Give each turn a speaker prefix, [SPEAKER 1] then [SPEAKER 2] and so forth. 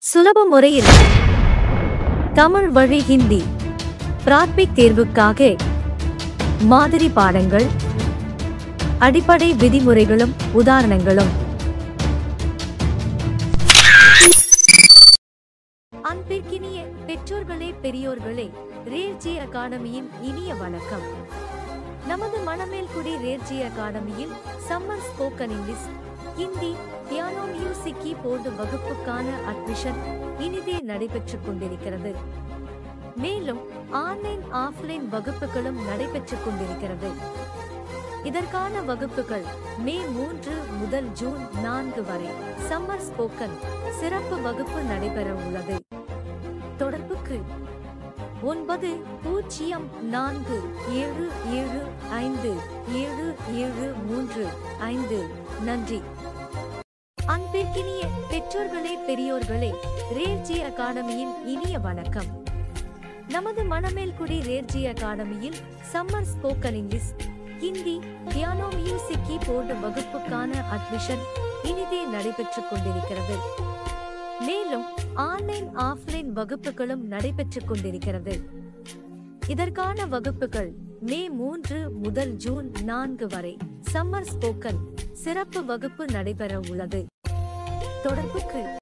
[SPEAKER 1] சுலப முறையில் தமிழ் வழி ஹிந்தி பிராத்மிக் தேர்வுக்காக மாதிரி பாடங்கள் அடிப்படை விதிமுறைகளும் உதாரணங்களும் அன்பிற்கினிய பெற்றோர்களே பெரியோர்களே ரேர்ஜி அகாடமியின் இனிய வணக்கம் நமது மணமேல்குடி ரேர்ஜி அகாடமியில் summer spoken English Hindi piano music keyboard வகுப்புக்கான அட்மிஷன் இனிதே நடைபெற்றுக் கொண்டிருக்கிறது மேலும் ஆன்லைன் ஆஃப்லைன் வகுப்புகளும் நடைபெற்றுக் கொண்டிருக்கிறது இதற்கான வகுப்புகள் மே மூன்று முதல் ஜூன் நான்கு வரை சம்மர் ஸ்போக்கன் சிறப்பு வகுப்பு நடைபெற உள்ளது தொடர்புக்கு ஒன்பது பூஜ்ஜியம் நான்கு ஏழு ஏழு ஐந்து ஏழு ஏழு மூன்று ஐந்து நன்றி அன்பிற்கினிய பெற்றோர்களே பெரியோர்களே ரேர்ஜி அகாடமியின் இனிய வணக்கம் நமது மணமேல்குடி ரேர்ஜி அகாடமியில் summer spoken English Hindi piano music keyboard வகுப்புக்கான அட்மிஷன் இனிதே நடைபெற்றுக் கொண்டிருக்கிறது மேலும் ஆன்லைன் ஆஃப்லைன் வகுப்புகளும் நடைபெற்றுக் கொண்டிருக்கிறது இதற்கான வகுப்புகள் மே மூன்று முதல் ஜூன் நான்கு வரை சம்மர் ஸ்போக்கன் சிறப்பு வகுப்பு நடைபெற உள்ளது தொடர்புக்கு